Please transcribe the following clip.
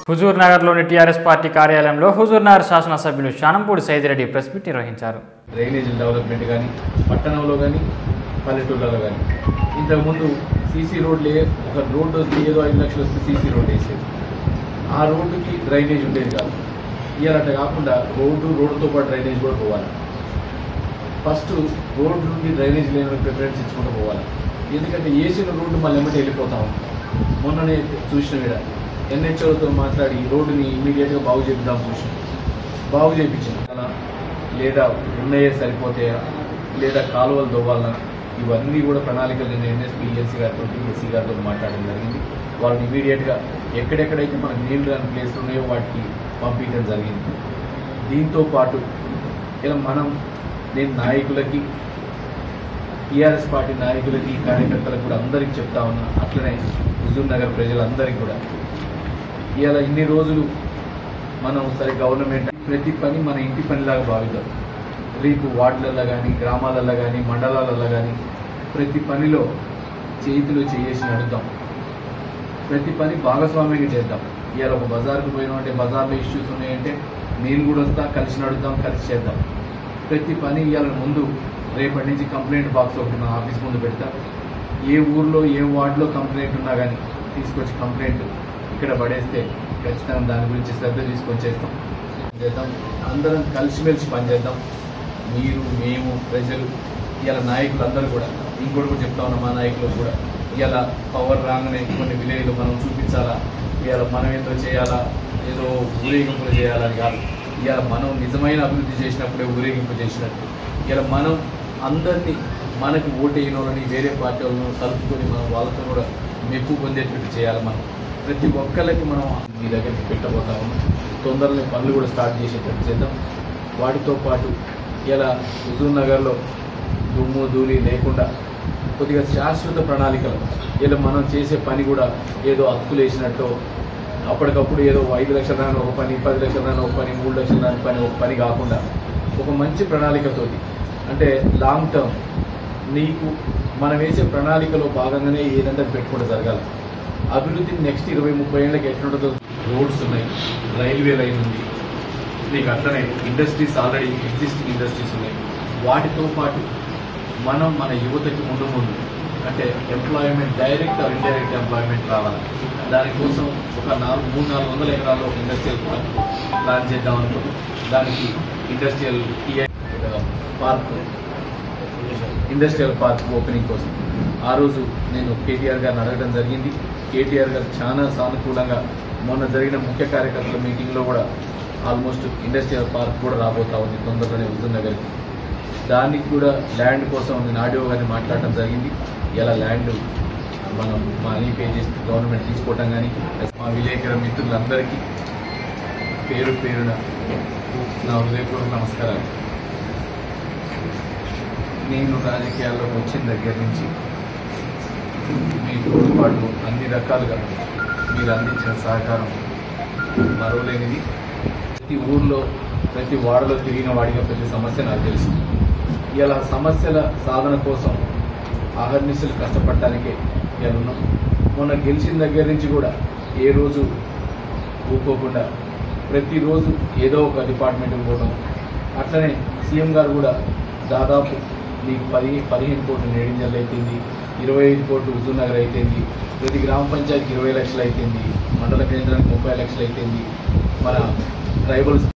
హుజూర్ నగర్లోని TRS party కార్యాలయంలో Huzurnagar శాసనసభ్యులు శానంపూడి సైదిరెడ్డి ప్రెస్ మీట్ నిర్వహించారు డ్రైనేజ్ డెవలప్మెంట్ కానీ పట్టణంలో కానీ పల్లెటూళ్ళలో కానీ ఇంతకుముందు సీసీ రోడ్లే ఒక రోడ్డు వస్తే ఏదో ఐదు లక్షలు వస్తే సీసీ రోడ్ వేసేది ఆ రోడ్డుకి డ్రైనేజ్ ఉండేది కాదు ఇవాళ అట్లా కాకుండా రోడ్డు రోడ్డుతో పాటు డ్రైనేజ్ కూడా పోవాలి ఫస్ట్ రోడ్డు నుండి డ్రైనేజ్ లేని ప్రిఫరెన్స్ ఇచ్చుకుంటూ పోవాలి ఎందుకంటే వేసిన రోడ్డు మళ్ళీ ఎమ్మటి వెళ్ళిపోతా ఉంది మొన్ననే చూసిన వీడ ఎన్హెచ్ఓతో మాట్లాడి ఈ రోడ్డుని ఇమీడియట్గా బాగు చేద్దాం చూసిన బాగు చేయించింది అలా లేదా ఉన్నాయే సరిపోతాయా లేదా కాలువలు దోవాలనా ఇవన్నీ కూడా ప్రణాళికలు నేను ఎన్ఎస్పీ ఈఎన్సీ గారితో ఎస్సీ గారితో మాట్లాడడం జరిగింది వాళ్ళని ఇమీడియట్గా ఎక్కడెక్కడైతే మనకు నీళ్లు రాని ప్లేస్లు ఉన్నాయో వాటికి పంపించడం జరిగింది దీంతో పాటు ఇలా మనం నేను నాయకులకి టీఆర్ఎస్ పార్టీ నాయకులకి కార్యకర్తలకు కూడా అందరికీ చెప్తా ఉన్నా అట్లనే హుజూర్ నగర్ ప్రజలందరికీ కూడా ఇవాళ ఇన్ని రోజులు మనం సరే గవర్నమెంట్ ప్రతి పని మన ఇంటి పనిలాగా భావిద్దాం రేపు వార్డులలో కానీ గ్రామాలలో కానీ మండలాలలో కానీ ప్రతి పనిలో చేతిలో చేసి నడుద్దాం ప్రతి పని భాగస్వామ్యంగా చేద్దాం ఇవాళ ఒక బజార్కు పోయినామంటే బజార్లో ఇష్యూస్ ఉన్నాయంటే నేను కూడా వస్తా కలిసి నడుద్దాం కలిసి చేద్దాం ప్రతి పని ఇవాళ ముందు రేపటి నుంచి కంప్లైంట్ బాక్స్ ఒకటి నా ఆఫీస్ ముందు పెడతా ఏ ఊర్లో ఏ వార్డులో కంప్లైంట్ ఉన్నా కానీ తీసుకొచ్చి కంప్లైంట్ ఇక్కడ పడేస్తే ఖచ్చితంగా దాని గురించి శ్రద్ధ తీసుకొని చేస్తాం చేద్దాం అందరం కలిసిమెలిసి పనిచేద్దాం మీరు మేము ప్రజలు ఇవాళ నాయకులు అందరూ కూడా ఇంకోటి కూడా చెప్తా ఉన్నాం మా నాయకులు కూడా ఇవాళ పవర్ రాగానే కొన్ని విలేజ్లు మనం చూపించాలా ఇవాళ మనం ఏదో చేయాలా ఏదో ఊరేగింపులు చేయాలని కాదు ఇవాళ మనం నిజమైన అభివృద్ధి చేసినప్పుడే ఊరేగింపు చేసినట్టు ఇవాళ మనం అందరినీ మనకి ఓటు వేయని వాళ్ళని వేరే పార్టీ వాళ్ళని కలుపుకొని మనం వాళ్ళతో కూడా మెప్పు పొందేటట్టు చేయాలి మనం ప్రతి ఒక్కరికి మనం మీ దగ్గరికి పెట్టబోతా ఉన్నాం తొందరలో పనులు కూడా స్టార్ట్ చేసేటట్టు చేద్దాం వాటితో పాటు ఇలా హుజూర్ నగర్లో దుమ్ము ధూళి లేకుండా కొద్దిగా శాశ్వత ప్రణాళికలు ఇలా మనం చేసే పని కూడా ఏదో అతుకులు వేసినట్టు అప్పటికప్పుడు ఏదో ఐదు లక్షల దాని ఒక పని పది లక్షల దాని ఒక పని మూడు లక్షల దాని పని ఒక పని కాకుండా ఒక మంచి ప్రణాళికతోటి అంటే లాంగ్ టర్మ్ నీకు మనం వేసే ప్రణాళికలో భాగంగానే ఏదంటే పెట్టుకుంటూ జరగాలి అభివృద్ధి నెక్స్ట్ ఇరవై ముప్పై ఏళ్ళకి ఎట్లుంటుందో రోడ్స్ ఉన్నాయి రైల్వే లైన్ ఉంది నీకు అట్లనే ఇండస్ట్రీస్ ఆల్రెడీ ఎగ్జిస్టింగ్ ఇండస్ట్రీస్ ఉన్నాయి వాటితో పాటు మనం మన యువతకి ముందు ముందు అంటే employment direct or indirect employment రావాలి దానికోసం ఒక నాలుగు మూడు నాలుగు వందల ఎకరాల్లో ఒక ఇండస్ట్రియల్ పార్క్ ప్లాన్ చేద్దాం అనుకుంటున్నాం దానికి industrial TI park industrial park opening కోసం ఆ రోజు నేను కేటీఆర్ గారిని అడగడం జరిగింది కేటీఆర్ గారు చాలా సానుకూలంగా మొన్న జరిగిన ముఖ్య కార్యకర్తల మీటింగ్లో కూడా ఆల్మోస్ట్ ఇండస్ట్రియల్ పార్క్ కూడా రాబోతా ఉంది తొందరలోనే హుజూర్ నగర్కి దానికి కూడా ల్యాండ్ కోసం నేను ఆడియో గారిని మాట్లాడటం జరిగింది ఇలా ల్యాండ్ మనం మనీ పే చేసి గవర్నమెంట్ తీసుకోవటం కానీ మా విలేకరుల మిత్రులందరికీ పేరు పేరున నా హృదయపూర్వక నమస్కారాలు నేను రాజకీయాల్లోకి వచ్చిన దగ్గర నుంచి మీ తోడ్పాటు అన్ని రకాలుగా మీరు అందించిన సహకారం మరవలేనిది ప్రతి ఊర్లో ప్రతి వాడలో తిరిగిన వాడిగా ప్రతి సమస్య నాకు తెలుసు ఇలా సమస్యల సాధన కోసం అహర్నిశలు కష్టపడటానికే ఇలా ఉన్నాం మొన్న గెలిచిన దగ్గర నుంచి కూడా ఏ రోజు ఊరుకోకుండా ప్రతిరోజు ఏదో ఒక డిపార్ట్మెంట్కి పోవడం అట్లనే సీఎం గారు కూడా దాదాపు మీకు పది పదిహేను కోట్లు నేడింజల్ అయిపోయింది ఇరవై ఐదు కోట్లు హుజూర్ నగర్ అయిపోయింది ప్రతి గ్రామ పంచాయతీకి ఇరవై లక్షలు అయిపోయింది మండల కేంద్రానికి ముప్పై లక్షలు అయిపోయింది మన ట్రైబల్